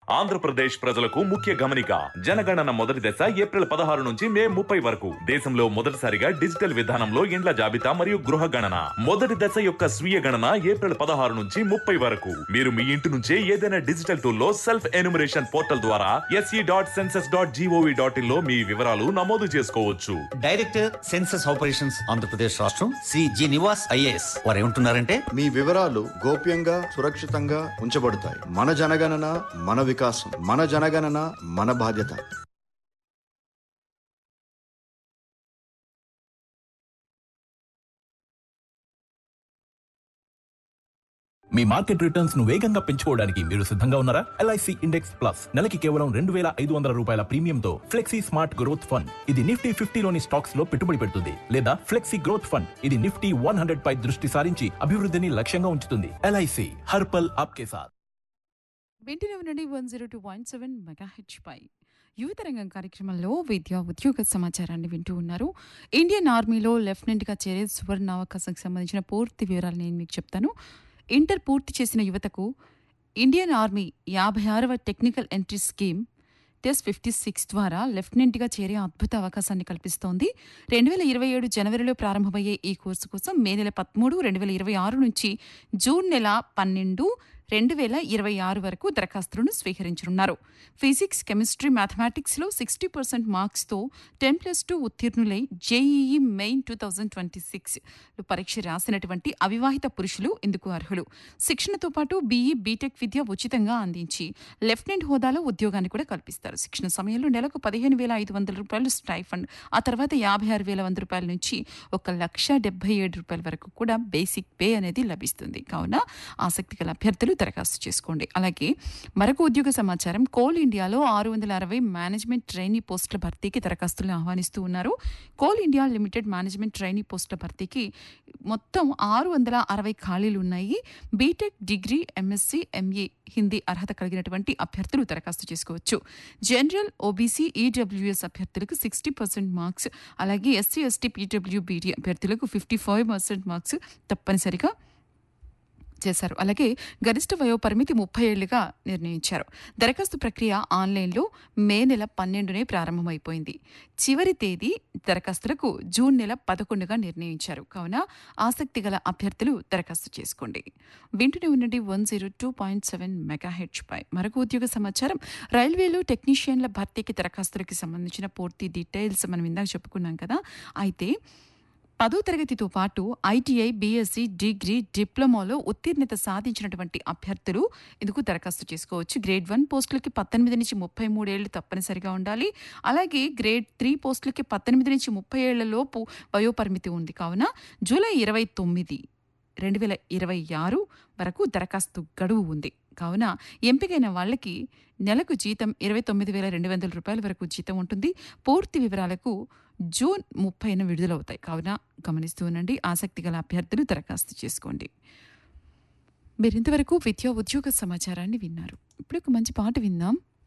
ఆంధ్రప్రదేశ్ ప్రజలకు ముఖ్య గమనిక జనగణన మొదటి దశ ఏప్రిల్ పదహారు నుంచి మే ముప్పై వరకు దేశంలో మొదటిసారిగా డిజిటల్ విధానంలో ఇండ్ల జాబితా మరియు గృహ గణన మొదటి దశ యొక్క స్వీయ గణన ఏప్రిల్ పదహారు నుంచి ముప్పై వరకు మీరు మీ ఇంటి నుంచే ఏదైనా డిజిటల్ టూల్ లో సెల్ఫ్ ఎన్యూమరేషన్ పోర్టల్ ద్వారా SE dot census dot GOV dot in లో మీ వివరాలు నమోదు చేసుకోవచ్చు డైరెక్టర్ సెన్సస్ ఆపరేషన్స్ ఆంధ్రప్రదేశ్ రాష్ట్రం సి జి నివాస్ ఐఏఎస్ వారు ఏమంటున్నారంటే మీ వివరాలు గోప్యంగా సురక్షితంగా ఉంచబడతాయి మన జనగణన మన వికాసం మన జనగణన మన బాధ్యత మీ మార్కెట్ రిటర్న్స్ ను వేగంగా పెంచుకోవడానికి మీరు సిద్ధంగా ఉన్నారా ఎల్ఐసి ఇండెక్స్ ప్లస్ నెలకి కేవలం రెండు వేల ఐదు వందల రూపాయల ప్రీమియంతో ఫ్లెక్సీ స్మార్ట్ గ్రోత్ ఫండ్ ఇది నిఫ్టీ ఫిఫ్టీలోని స్టాక్స్ లో పెట్టుబడి పెడుతుంది లేదా ఫ్లెక్సీ గ్రోత్ ఫండ్ ఇది నిఫ్టీ వన్ హండ్రెడ్ పై దృష్టి సారించి అభివృద్ధిని లక్ష్యంగా ఉంచుతుంది ఎల్ఐసి హర్పల్ ఆప్కే సాథ్ వింటూనే ఉండండి one zero two point seven megahertz పై యువతరంగం కార్యక్రమంలో విద్యా ఉద్యోగ సమాచారాన్ని వింటూ ఉన్నారు ఇండియన్ ఆర్మీలో లెఫ్టినెంట్గా చేరే సువర్ణ అవకాశంకి సంబంధించిన పూర్తి వివరాలు నేను మీకు చెప్తాను ఇంటర్ పూర్తి చేసిన యువతకు ఇండియన్ ఆర్మీ యాభై ఆరవ technical entry scheme test fifty six ద్వారా లెఫ్టినెంట్గా చేరే అద్భుత అవకాశాన్ని కల్పిస్తోంది రెండు వేల ఇరవై ఏడు జనవరిలో ప్రారంభమయ్యే ఈ కోర్సు కోసం మే నెల పదమూడు రెండు వేల ఇరవై ఆరు నుంచి జూన్ నెల పన్నెండు రెండు వేల ఇరవై ఆరు వరకు దరఖాస్తులను స్వీకరించనున్నారు ఫిజిక్స్ కెమిస్ట్రీ మ్యాథమెటిక్స్లో సిక్స్టీ పర్సెంట్ మార్క్స్తో టెన్ ప్లస్ టూ ఉత్తీర్ణులై JEE main two thousand twenty six పరీక్ష రాసినటువంటి అవివాహిత పురుషులు ఇందుకు అర్హులు శిక్షణతో పాటు బీఈ బీటెక్ విద్య ఉచితంగా అందించి లెఫ్టినెంట్ హోదాలో ఉద్యోగాన్ని కూడా కల్పిస్తారు శిక్షణ సమయంలో నెలకు పదిహేను వేల ఐదు వందల రూపాయలు స్టైఫండ్ ఆ తర్వాత యాభై ఆరు వేల వంద రూపాయల నుంచి ఒక లక్ష డెబ్బై ఏడు రూపాయల వరకు కూడా బేసిక్ పే అనేది లభిస్తుంది కావున ఆసక్తి గల అభ్యర్థులు దరఖాస్తు చేసుకోండి అలాగే మరొక ఉద్యోగ సమాచారం కోల్ ఇండియాలో ఆరు వందల అరవై మేనేజ్మెంట్ ట్రైనీ పోస్టుల భర్తీకి దరఖాస్తులను ఆహ్వానిస్తూ ఉన్నారు Coal India Limited management trainee పోస్టుల భర్తీకి మొత్తం ఆరు వందల అరవై ఖాళీలు ఉన్నాయి BTech degree MSc MA Hindi అర్హత కలిగినటువంటి అభ్యర్థులు దరఖాస్తు చేసుకోవచ్చు జనరల్ ఓబీసీ ఈడబ్ల్యూఎస్ అభ్యర్థులకు సిక్స్టీ పర్సెంట్ మార్క్స్ అలాగే ఎస్సీ ఎస్టీ పీడబ్ల్యూబీడీ అభ్యర్థులకు ఫిఫ్టీ ఫైవ్ పర్సెంట్ మార్క్స్ తప్పనిసరిగా చేశారు అలాగే గరిష్ట వయోపరిమితి ముప్పై ఏళ్లుగా నిర్ణయించారు దరఖాస్తు ప్రక్రియ ఆన్లైన్లో మే నెల పన్నెండునే ప్రారంభమైపోయింది చివరి తేదీ దరఖాస్తులకు జూన్ నెల పదకొండుగా నిర్ణయించారు కావున ఆసక్తి గల అభ్యర్థులు దరఖాస్తు చేసుకోండి వింటూనే ఉండండి one zero two point seven megahertz పై మరొక ఉద్యోగ సమాచారం రైల్వేలో టెక్నీషియన్ల భర్తీకి దరఖాస్తులకి సంబంధించిన పూర్తి డీటెయిల్స్ మనం ఇందాక చెప్పుకున్నాం కదా అయితే పదో తరగతితో పాటు ఐటీఐ బీఎస్సీ డిగ్రీ డిప్లొమాలో ఉత్తీర్ణత సాధించినటువంటి అభ్యర్థులు ఇందుకు దరఖాస్తు చేసుకోవచ్చు గ్రేడ్ వన్ పోస్టులకి పద్దెనిమిది నుంచి ముప్పై మూడేళ్లు తప్పనిసరిగా ఉండాలి అలాగే గ్రేడ్ త్రీ పోస్టులకి పద్దెనిమిది నుంచి ముప్పై ఏళ్ల లోపు వయోపరిమితి ఉంది కావున జూలై ఇరవై తొమ్మిది రెండు వేల ఇరవై ఆరు వరకు దరఖాస్తు గడువు ఉంది కావున ఎంపికైన వాళ్ళకి నెలకు జీతం ఇరవై తొమ్మిది వేల రెండు వందల రూపాయల వరకు జీతం ఉంటుంది పూర్తి వివరాలకు జూన్ ముప్పైన విడుదలవుతాయి కావున గమనిస్తూ ఉండండి ఆసక్తి గల అభ్యర్థులు దరఖాస్తు చేసుకోండి మీరు ఇంతవరకు విద్యా ఉద్యోగ సమాచారాన్ని విన్నారు ఇప్పుడు ఒక మంచి పాట విందాం